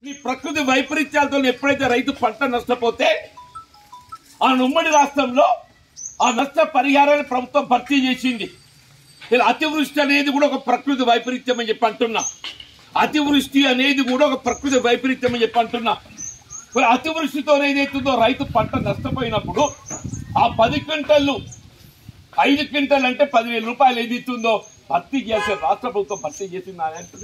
ఈ ప్రకృతి వైపరీత్యాలతో ఎప్పుడైతే రైతు పంట నష్టపోతే ఆ ఉమ్మడి రాష్ట్రంలో ఆ నష్ట పరిహారాన్ని ప్రభుత్వం భర్తీ చేసింది ఇలా అతివృష్టి అనేది కూడా ఒక ప్రకృతి వైపరీత్యం అని చెప్పి అంటున్నా అతివృష్టి అనేది కూడా ఒక ప్రకృతి వైపరీత్యం అని చెప్పి అంటున్నా మరి అతివృష్టితో ఏదైతుందో రైతు పంట నష్టపోయినప్పుడు ఆ పది క్వింటళ్ళు ఐదు క్వింటల్ అంటే పదివేల రూపాయలు ఏదైతుందో భర్తీ చేసే రాష్ట్ర ప్రభుత్వం భర్తీ చేసింది అని అంటుంది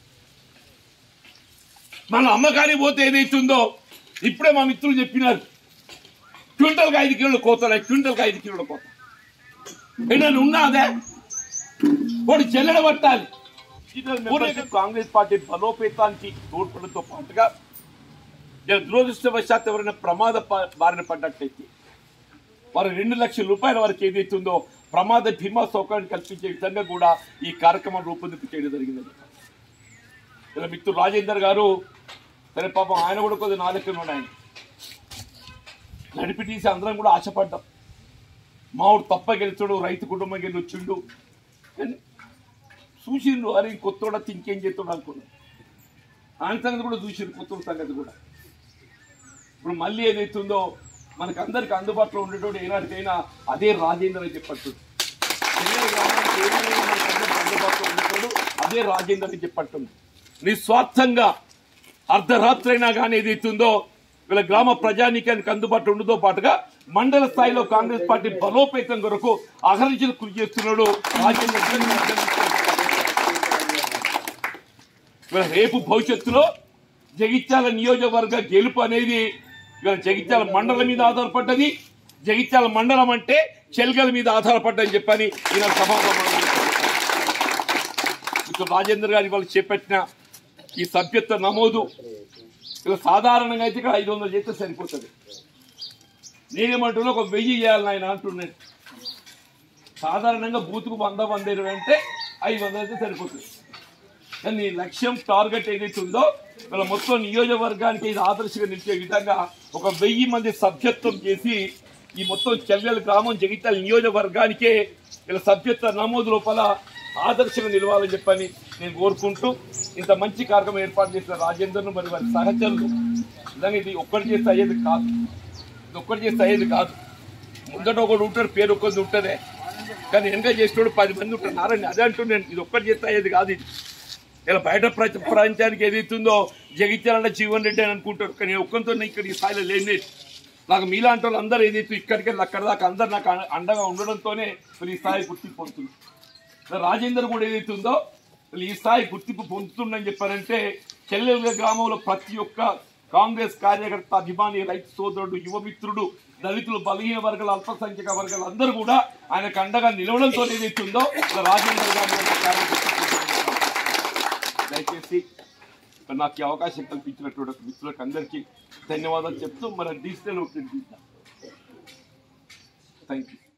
మన అమ్మకానికి పోతే ఏదైతుందో ఇప్పుడే మా మిత్రులు చెప్పినారు క్వింటల్కి ఐదు కిలోల కోతలే క్వింటల్కి ఐదు కిలోల కోత ఏదైనా ఉన్నదే వాడు చెల్లెడ పట్టాలి కాంగ్రెస్ పార్టీ బలోపేతానికి తోడ్పడంతో పాటుగా ఇలా దురదృష్టవశాత్తు ఎవరైనా ప్రమాద ప- బారిన పడ్డట్టయితే వారు రెండు లక్షల రూపాయల వరకు ఏదైతుందో ప్రమాద బీమా సౌకర్యం కల్పించే విధంగా కూడా ఈ కార్యక్రమం రూపొందింపు చేయడం జరిగిందని ఇలా మిత్రుడు రాజేందర్ గారు సరే పాపం ఆయన కూడా కొద్దిగా నాలుగు ఉన్నాయి నడిపి తీసి అందరం కూడా ఆశపడ్డాం మావుడు తప్ప గెలిచాడు రైతు కుటుంబం గెలి వచ్చిండు కానీ చూసిండు అరే కొత్తోడ ఇంకేం చేస్తాడు అనుకున్నాడు ఆయన సంగతి కూడా చూసిండు కొత్త సంగతి కూడా ఇప్పుడు మళ్ళీ ఏదైతుందో మనకు అందరికి అందుబాటులో ఉండేటోడు ఏనాటికైనా అదే రాజేంద్ర అని చెప్పట్టు అందుబాటులో ఉండేటోడు అదే రాజేంద్ర అని చెప్పట్టుంది నిస్వార్థంగా అర్ధరాత్రి అయినా కానీ ఏదైతుందో వీళ్ళ గ్రామ ప్రజానీకానికి అందుబాటులో ఉండదో పాటుగా మండల స్థాయిలో కాంగ్రెస్ పార్టీ బలోపేతం కొరకు అహరించిన కృషి చేస్తున్నాడు రాజేంద్ర ఇవాళ రేపు భవిష్యత్తులో జగిత్యాల నియోజకవర్గ గెలుపు అనేది ఇవాళ జగిత్యాల మండలం మీద ఆధారపడ్డది జగిత్యాల మండలం అంటే చెల్గల మీద ఆధారపడ్డని చెప్పని ఈయన సభాగమనం ఇప్పుడు రాజేంద్ర గారు ఇవాళ చేపట్టిన ఈ సభ్యత్వ నమోదు ఇలా సాధారణంగా అయితే ఇక్కడ ఐదు వందలు చేస్తే సరిపోతుంది నేనేమంటున్నా ఒక వెయ్యి చేయాలని ఆయన అంటున్నాడు సాధారణంగా బూత్కు వంద వంద ఇరవై అంటే ఐదు వందలు అయితే సరిపోతుంది కానీ నీ లక్ష్యం టార్గెట్ ఏదైతే ఉందో వాళ్ళ మొత్తం నియోజకవర్గానికి ఇది ఆదర్శంగా నిలిచే విధంగా ఒక వెయ్యి మంది సభ్యత్వం చేసి ఈ మొత్తం చెల్లెల గ్రామం జగిత్యాల నియోజకవర్గానికే ఇలా సభ్యత్వ నమోదు లోపల ఆదర్శంగా నిలవాలని చెప్పని నేను కోరుకుంటూ ఇంత మంచి కార్యక్రమం ఏర్పాటు చేసిన రాజేందర్ను మరి వారి సహచరులు నిజంగా ఇది ఒక్కటి చేస్తే అయ్యేది కాదు ఇది ఒక్కటి చేస్తే అయ్యేది కాదు ముందట ఒకడు ఉంటాడు పేరు ఒక్కటి ఉంటుందే కానీ వెనక చేసేటోడు పది మంది ఉంటారు నారాయణ అదే అంటున్నాను ఇది ఒక్కటి చేస్తే అయ్యేది కాదు ఇది ఇలా బయట ప్ర- ప్రపంచానికి ఏదైతుందో జగిత్యాలంటే జీవన్ రెడ్డి అని అనుకుంటారు కానీ ఒక్కరితో ఇక్కడ ఈ స్థాయిలో లేని నాకు మీలాంటి వాళ్ళు అందరూ ఏదైతే ఇక్కడికి వెళ్ళి అక్కడ దాకా అందరు నాకు అం- అండగా ఉండడంతోనే మరి ఈ స్థాయి గుర్తింపు పొందుతుంది మరి రాజేందర్ కూడా ఏదైతుందో మరి ఈ స్థాయి గుర్తింపు పొందుతుందని చెప్పారంటే చెల్లెల గ్రామంలో ప్రతి ఒక్క కాంగ్రెస్ కార్యకర్త అభిమాని రైతు సోదరుడు యువమిత్రుడు దళితులు బలహీన వర్గాల అల్పసంఖ్యక వర్గాలు అందరూ కూడా ఆయనకు అండగా నిలవడంతో ఏదైతుందో మరి రాజేందర్ గారు కూడా చాలా గుర్తింపు దయచేసి మరి నాకు ఈ అవకాశం కల్పించినటువంటి మిత్రులకు అందరికీ ధన్యవాదాలు చెప్తూ మన డిజిటల్ ఒప్పింది థ్యాంక్ యూ